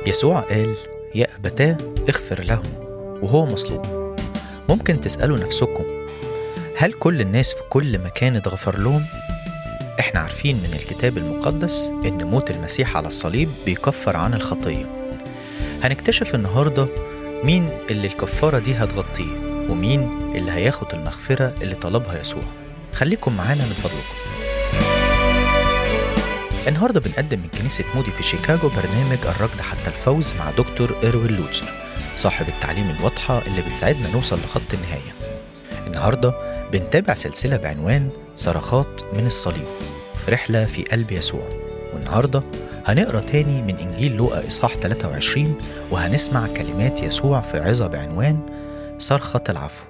يسوع قال يا أبتاه اغفر لهم وهو مصلوب ممكن تسألوا نفسكم هل كل الناس في كل مكان اتغفر لهم؟ احنا عارفين من الكتاب المقدس ان موت المسيح على الصليب بيكفر عن الخطية هنكتشف النهاردة مين اللي الكفارة دي هتغطيه ومين اللي هياخد المغفرة اللي طلبها يسوع خليكم معانا من فضلكم النهاردة بنقدم من كنيسة مودي في شيكاغو برنامج الركض حتى الفوز مع دكتور إيروين لوتسر صاحب التعليم الواضحة اللي بتساعدنا نوصل لخط النهاية النهاردة بنتابع سلسلة بعنوان صرخات من الصليب رحلة في قلب يسوع والنهاردة هنقرا تاني من إنجيل لوقا إصحاح 23 وهنسمع كلمات يسوع في عظة بعنوان صرخة العفو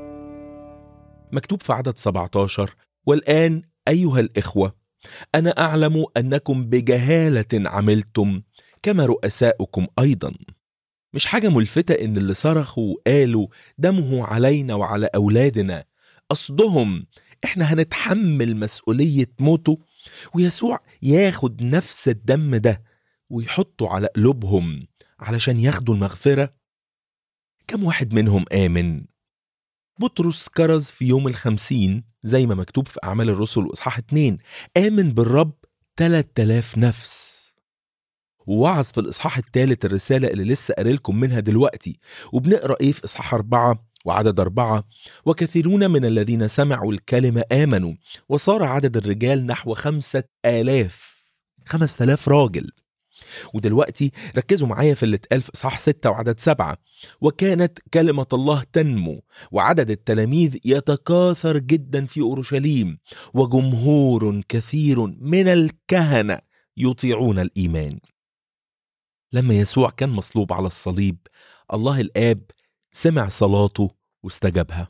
مكتوب في عدد 17 والآن أيها الإخوة أنا أعلم أنكم بجهالة عملتم كما رؤساؤكم أيضا مش حاجة ملفتة إن اللي صرخوا وقالوا دمه علينا وعلى أولادنا قصدهم إحنا هنتحمل مسؤولية موته ويسوع ياخد نفس الدم ده ويحطه على قلوبهم علشان ياخدوا المغفرة كم واحد منهم آمن بطرس كرز في يوم الخمسين زي ما مكتوب في أعمال الرسل وإصحاح اتنين آمن بالرب 3000 نفس ووعظ في الإصحاح الثالث الرسالة اللي لسه قارلكم منها دلوقتي وبنقرأ إيه في إصحاح أربعة وعدد أربعة وكثيرون من الذين سمعوا الكلمة آمنوا وصار عدد الرجال نحو خمسة آلاف خمسة آلاف راجل ودلوقتي ركزوا معايا في اللي اتقال في إصحاح ستة وعدد سبعة وكانت كلمة الله تنمو وعدد التلاميذ يتكاثر جدا في أورشليم وجمهور كثير من الكهنة يطيعون الإيمان لما يسوع كان مصلوب على الصليب الله الآب سمع صلاته واستجابها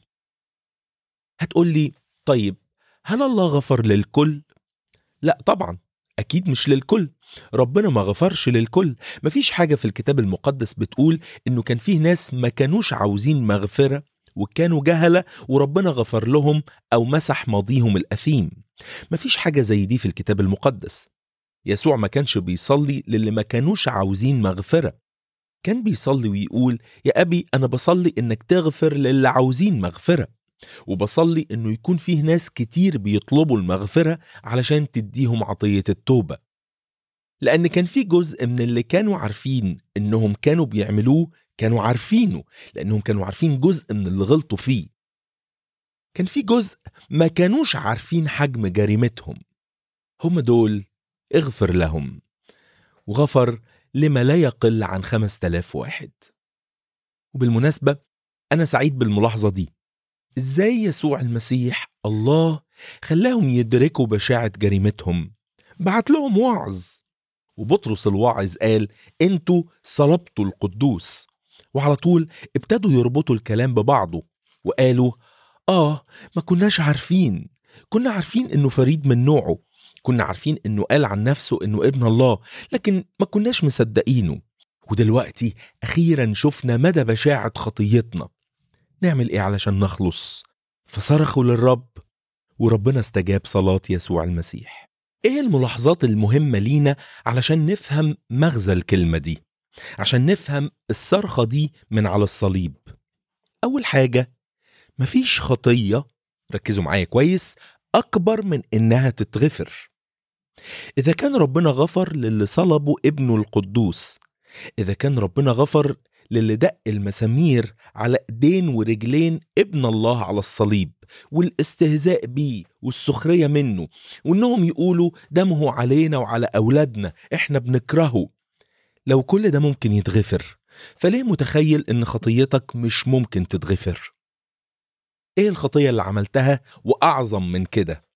هتقول لي طيب هل الله غفر للكل؟ لا طبعا أكيد مش للكل ربنا ما غفرش للكل مفيش حاجة في الكتاب المقدس بتقول إنه كان فيه ناس ما كانوش عاوزين مغفرة وكانوا جهلة وربنا غفر لهم أو مسح ماضيهم الأثيم مفيش حاجة زي دي في الكتاب المقدس يسوع ما كانش بيصلي للي ما كانوش عاوزين مغفرة كان بيصلي ويقول يا أبي أنا بصلي إنك تغفر للي عاوزين مغفرة وبصلي إنه يكون فيه ناس كتير بيطلبوا المغفرة علشان تديهم عطية التوبة لأن كان في جزء من اللي كانوا عارفين إنهم كانوا بيعملوه كانوا عارفينه لأنهم كانوا عارفين جزء من اللي غلطوا فيه كان في جزء ما كانوش عارفين حجم جريمتهم هم دول اغفر لهم وغفر لما لا يقل عن خمس تلاف واحد وبالمناسبة أنا سعيد بالملاحظة دي إزاي يسوع المسيح الله خلاهم يدركوا بشاعة جريمتهم بعت لهم وعظ وبطرس الواعظ قال انتوا صلبتوا القدوس وعلى طول ابتدوا يربطوا الكلام ببعضه وقالوا آه ما كناش عارفين كنا عارفين إنه فريد من نوعه كنا عارفين إنه قال عن نفسه إنه ابن الله لكن ما كناش مصدقينه ودلوقتي أخيرا شفنا مدى بشاعة خطيتنا نعمل إيه علشان نخلص فصرخوا للرب وربنا استجاب صلاة يسوع المسيح إيه الملاحظات المهمة لينا علشان نفهم مغزى الكلمة دي عشان نفهم الصرخة دي من على الصليب أول حاجة مفيش خطية ركزوا معايا كويس أكبر من إنها تتغفر إذا كان ربنا غفر للي صلبوا ابنه القدوس إذا كان ربنا غفر للي دق المسامير على ايدين ورجلين ابن الله على الصليب والاستهزاء بيه والسخرية منه وانهم يقولوا دمه علينا وعلى اولادنا احنا بنكرهه لو كل ده ممكن يتغفر فليه متخيل ان خطيتك مش ممكن تتغفر ايه الخطية اللي عملتها واعظم من كده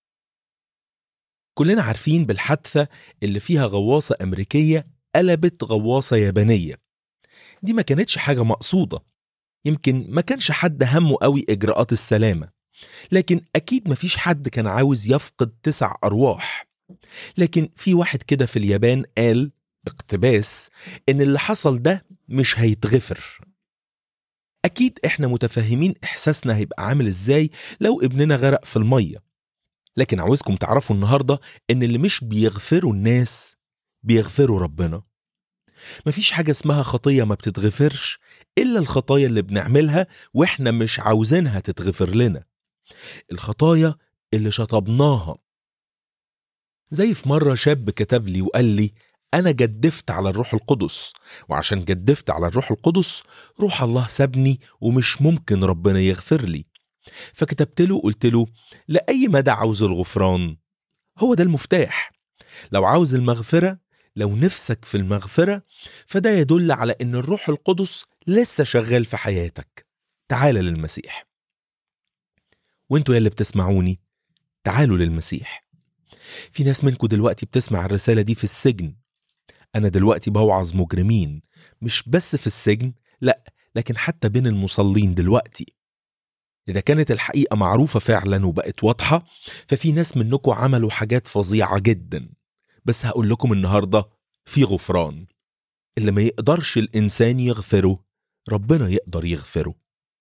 كلنا عارفين بالحادثة اللي فيها غواصة أمريكية قلبت غواصة يابانية دي ما كانتش حاجة مقصودة يمكن ما كانش حد همه قوي إجراءات السلامة لكن أكيد مفيش حد كان عاوز يفقد تسع أرواح لكن في واحد كده في اليابان قال اقتباس إن اللي حصل ده مش هيتغفر أكيد إحنا متفهمين إحساسنا هيبقى عامل إزاي لو ابننا غرق في المية لكن عاوزكم تعرفوا النهاردة إن اللي مش بيغفروا الناس بيغفروا ربنا مفيش حاجة اسمها خطية ما بتتغفرش إلا الخطايا اللي بنعملها وإحنا مش عاوزينها تتغفر لنا الخطايا اللي شطبناها زي في مرة شاب كتب لي وقال لي أنا جدفت على الروح القدس وعشان جدفت على الروح القدس روح الله سابني ومش ممكن ربنا يغفر لي فكتبت له قلت له لأي مدى عاوز الغفران هو ده المفتاح لو عاوز المغفرة لو نفسك في المغفرة فده يدل على إن الروح القدس لسه شغال في حياتك تعال للمسيح وانتوا يا اللي بتسمعوني تعالوا للمسيح في ناس منكم دلوقتي بتسمع الرسالة دي في السجن أنا دلوقتي بوعظ مجرمين مش بس في السجن لأ لكن حتى بين المصلين دلوقتي إذا كانت الحقيقة معروفة فعلا وبقت واضحة ففي ناس منكم عملوا حاجات فظيعة جدا بس هقول لكم النهاردة في غفران اللي ما يقدرش الإنسان يغفره ربنا يقدر يغفره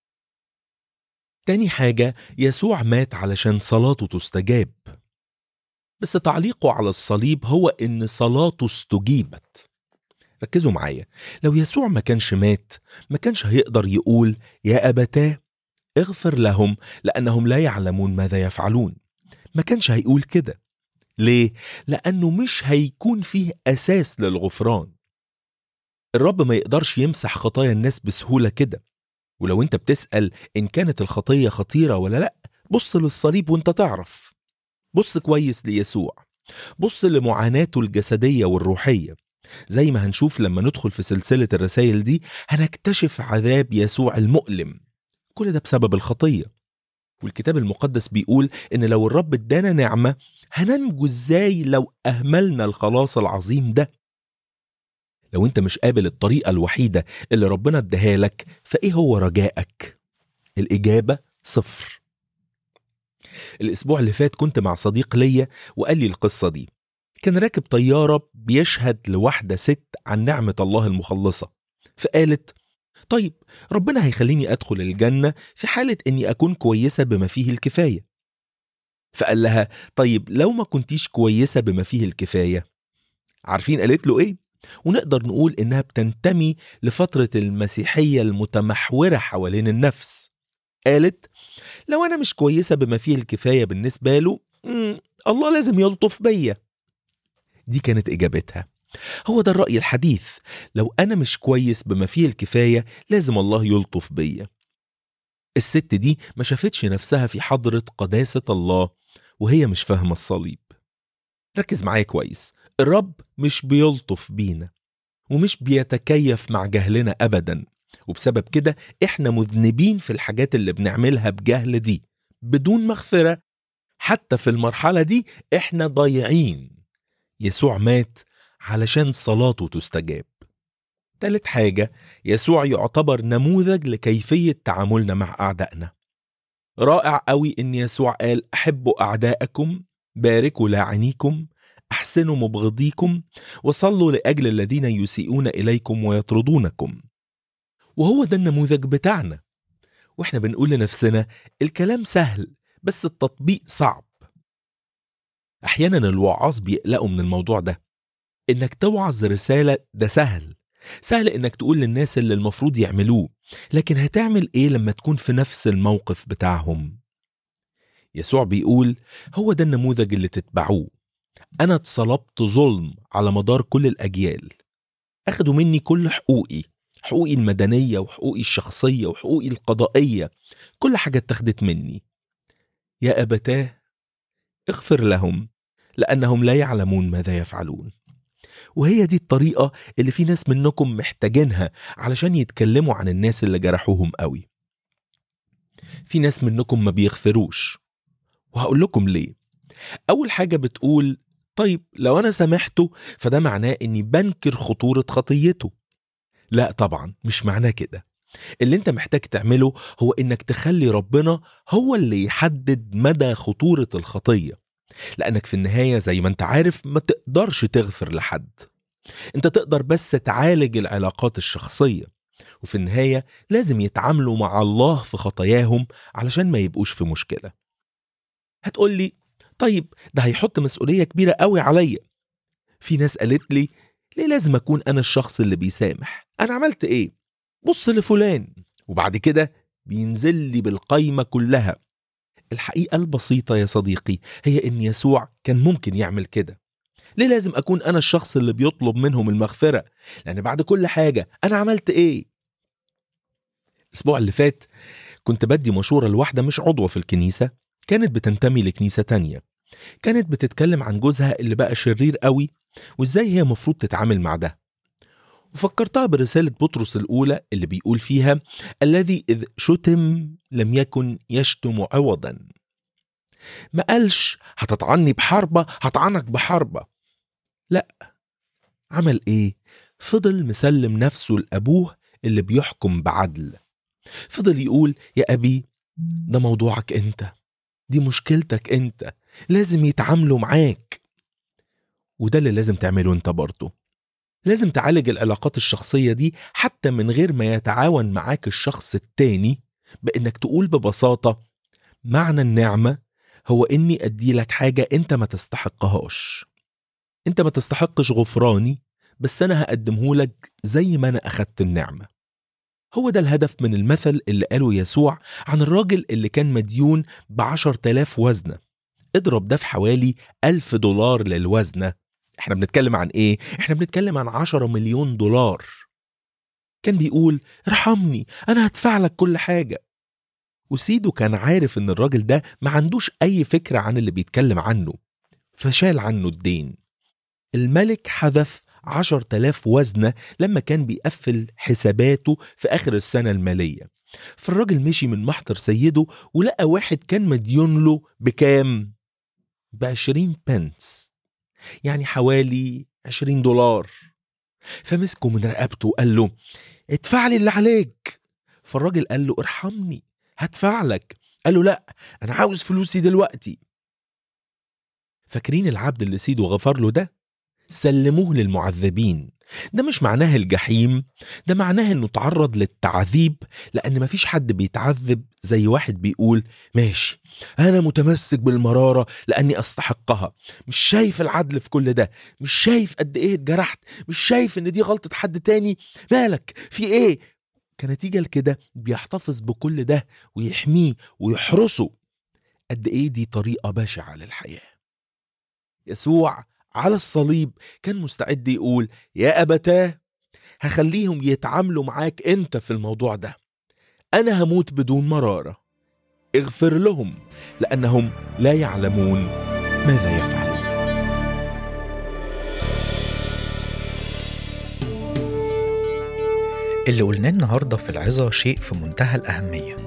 تاني حاجة يسوع مات علشان صلاته تستجاب بس تعليقه على الصليب هو إن صلاته استجيبت ركزوا معايا لو يسوع ما كانش مات ما كانش هيقدر يقول يا أبتاه اغفر لهم لأنهم لا يعلمون ماذا يفعلون ما كانش هيقول كده ليه؟ لأنه مش هيكون فيه أساس للغفران الرب ما يقدرش يمسح خطايا الناس بسهولة كده ولو انت بتسأل إن كانت الخطية خطيرة ولا لأ بص للصليب وانت تعرف بص كويس ليسوع بص لمعاناته الجسدية والروحية زي ما هنشوف لما ندخل في سلسلة الرسائل دي هنكتشف عذاب يسوع المؤلم كل ده بسبب الخطية والكتاب المقدس بيقول إن لو الرب ادانا نعمة هننجو ازاي لو أهملنا الخلاص العظيم ده لو انت مش قابل الطريقة الوحيدة اللي ربنا اداها لك فايه هو رجائك الإجابة صفر الأسبوع اللي فات كنت مع صديق ليا وقال لي القصة دي كان راكب طيارة بيشهد لواحدة ست عن نعمة الله المخلصة فقالت طيب ربنا هيخليني أدخل الجنة في حالة إني أكون كويسة بما فيه الكفاية فقال لها طيب لو ما كنتيش كويسة بما فيه الكفاية عارفين قالت له إيه؟ ونقدر نقول إنها بتنتمي لفترة المسيحية المتمحورة حوالين النفس قالت لو أنا مش كويسة بما فيه الكفاية بالنسبة له مم، الله لازم يلطف بيا دي كانت إجابتها هو ده الرأي الحديث لو أنا مش كويس بما فيه الكفاية لازم الله يلطف بيا الست دي ما شافتش نفسها في حضرة قداسة الله وهي مش فاهمة الصليب ركز معايا كويس الرب مش بيلطف بينا ومش بيتكيف مع جهلنا أبدا وبسبب كده إحنا مذنبين في الحاجات اللي بنعملها بجهل دي بدون مغفرة حتى في المرحلة دي إحنا ضايعين يسوع مات علشان صلاته تستجاب تالت حاجة يسوع يعتبر نموذج لكيفية تعاملنا مع أعدائنا رائع قوي إن يسوع قال أحبوا أعداءكم باركوا لاعنيكم أحسنوا مبغضيكم وصلوا لأجل الذين يسيئون إليكم ويطردونكم وهو ده النموذج بتاعنا وإحنا بنقول لنفسنا الكلام سهل بس التطبيق صعب أحيانا الوعاظ بيقلقوا من الموضوع ده إنك توعظ رسالة ده سهل سهل إنك تقول للناس اللي المفروض يعملوه لكن هتعمل إيه لما تكون في نفس الموقف بتاعهم يسوع بيقول هو ده النموذج اللي تتبعوه أنا اتصلبت ظلم على مدار كل الأجيال أخدوا مني كل حقوقي حقوقي المدنية وحقوقي الشخصية وحقوقي القضائية كل حاجة اتخذت مني يا أبتاه اغفر لهم لأنهم لا يعلمون ماذا يفعلون وهي دي الطريقة اللي في ناس منكم محتاجينها علشان يتكلموا عن الناس اللي جرحوهم قوي في ناس منكم ما بيغفروش وهقول لكم ليه أول حاجة بتقول طيب لو أنا سامحته فده معناه إني بنكر خطورة خطيته لا طبعا مش معناه كده اللي انت محتاج تعمله هو انك تخلي ربنا هو اللي يحدد مدى خطورة الخطية لانك في النهاية زي ما انت عارف ما تقدرش تغفر لحد انت تقدر بس تعالج العلاقات الشخصية وفي النهاية لازم يتعاملوا مع الله في خطاياهم علشان ما يبقوش في مشكلة هتقول لي طيب ده هيحط مسؤولية كبيرة قوي عليا في ناس قالت لي ليه لازم أكون أنا الشخص اللي بيسامح أنا عملت إيه بص لفلان وبعد كده بينزل لي بالقايمة كلها الحقيقة البسيطة يا صديقي هي إن يسوع كان ممكن يعمل كده ليه لازم أكون أنا الشخص اللي بيطلب منهم المغفرة لأن بعد كل حاجة أنا عملت إيه الأسبوع اللي فات كنت بدي مشورة لواحدة مش عضوة في الكنيسة كانت بتنتمي لكنيسة تانية كانت بتتكلم عن جوزها اللي بقى شرير قوي وإزاي هي مفروض تتعامل مع ده وفكرتها برسالة بطرس الأولى اللي بيقول فيها الذي إذ شتم لم يكن يشتم عوضا ما قالش هتطعني بحربة هطعنك بحربة لا عمل ايه فضل مسلم نفسه لأبوه اللي بيحكم بعدل فضل يقول يا أبي ده موضوعك أنت دي مشكلتك أنت لازم يتعاملوا معاك وده اللي لازم تعمله أنت برضه لازم تعالج العلاقات الشخصية دي حتى من غير ما يتعاون معاك الشخص التاني بإنك تقول ببساطة معنى النعمة هو إني أدي لك حاجة أنت ما تستحقهاش أنت ما تستحقش غفراني بس أنا هقدمه لك زي ما أنا أخدت النعمة هو ده الهدف من المثل اللي قاله يسوع عن الراجل اللي كان مديون بعشر تلاف وزنة اضرب ده في حوالي ألف دولار للوزنة احنا بنتكلم عن ايه؟ احنا بنتكلم عن عشرة مليون دولار كان بيقول ارحمني انا هدفع لك كل حاجة وسيدو كان عارف ان الراجل ده ما عندوش اي فكرة عن اللي بيتكلم عنه فشال عنه الدين الملك حذف عشر تلاف وزنة لما كان بيقفل حساباته في آخر السنة المالية فالراجل مشي من محضر سيده ولقى واحد كان مديون له بكام؟ بعشرين بنس يعني حوالي عشرين دولار فمسكه من رقبته وقال له ادفع لي اللي عليك فالراجل قال له ارحمني هدفع لك قال له لا انا عاوز فلوسي دلوقتي فاكرين العبد اللي سيده غفر له ده سلموه للمعذبين ده مش معناه الجحيم ده معناه انه تعرض للتعذيب لان مفيش حد بيتعذب زي واحد بيقول ماشي انا متمسك بالمراره لاني استحقها مش شايف العدل في كل ده مش شايف قد ايه اتجرحت مش شايف ان دي غلطه حد تاني مالك في ايه كنتيجه لكده بيحتفظ بكل ده ويحميه ويحرسه قد ايه دي طريقه بشعه للحياه يسوع على الصليب كان مستعد يقول يا أبتاه هخليهم يتعاملوا معاك أنت في الموضوع ده أنا هموت بدون مرارة اغفر لهم لأنهم لا يعلمون ماذا يفعلون اللي قلناه النهاردة في العظة شيء في منتهى الأهمية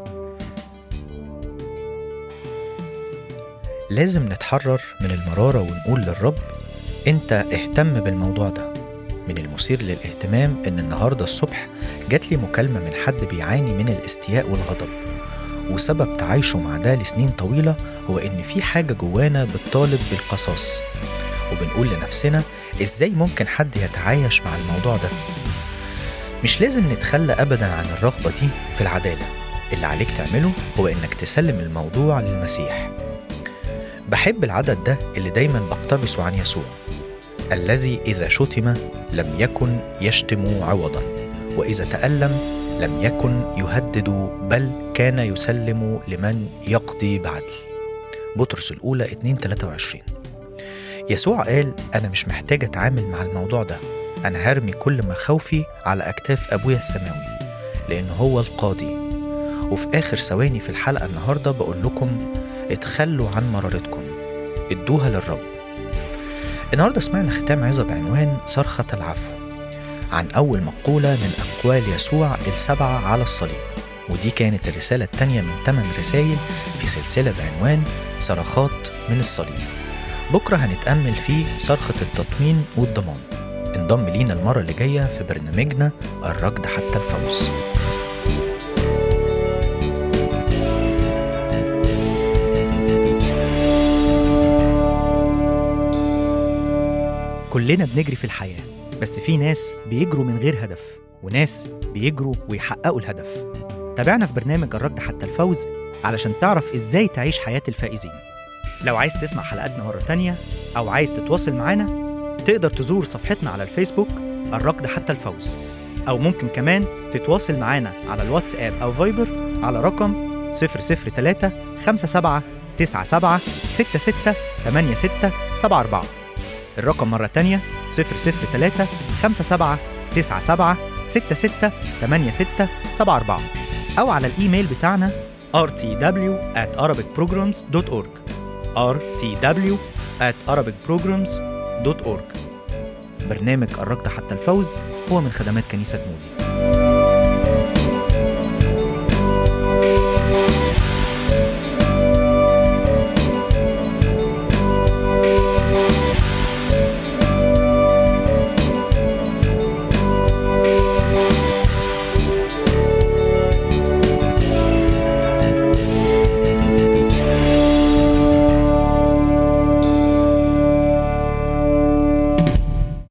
لازم نتحرر من المرارة ونقول للرب انت اهتم بالموضوع ده من المثير للاهتمام ان النهارده الصبح جات لي مكالمه من حد بيعاني من الاستياء والغضب وسبب تعايشه مع ده لسنين طويله هو ان في حاجه جوانا بتطالب بالقصاص وبنقول لنفسنا ازاي ممكن حد يتعايش مع الموضوع ده مش لازم نتخلى ابدا عن الرغبه دي في العداله اللي عليك تعمله هو انك تسلم الموضوع للمسيح بحب العدد ده اللي دايما بقتبسه عن يسوع الذي إذا شتم لم يكن يشتم عوضا وإذا تألم لم يكن يهدد بل كان يسلم لمن يقضي بعدل بطرس الأولى 2 23 يسوع قال أنا مش محتاج أتعامل مع الموضوع ده أنا هرمي كل مخاوفي على أكتاف أبويا السماوي لأن هو القاضي وفي آخر ثواني في الحلقة النهاردة بقول لكم اتخلوا عن مرارتكم ادوها للرب النهاردة سمعنا ختام عظة بعنوان صرخة العفو عن أول مقولة من أقوال يسوع السبعة على الصليب ودي كانت الرسالة التانية من ثمان رسائل في سلسلة بعنوان صرخات من الصليب بكرة هنتأمل في صرخة التطمين والضمان انضم لينا المرة اللي جاية في برنامجنا الركض حتى الفوز كلنا بنجري في الحياة بس في ناس بيجروا من غير هدف وناس بيجروا ويحققوا الهدف تابعنا في برنامج الركض حتى الفوز علشان تعرف ازاي تعيش حياة الفائزين لو عايز تسمع حلقاتنا مرة تانية أو عايز تتواصل معانا تقدر تزور صفحتنا على الفيسبوك الركض حتى الفوز أو ممكن كمان تتواصل معانا على الواتساب أو فايبر على رقم 003 57 97 66 86 74 الرقم مرة تانية 003 57 97 66 86 74 أو على الإيميل بتاعنا rtw at arabicprograms.org rtw at arabicprograms.org برنامج قربت حتى الفوز هو من خدمات كنيسة مودي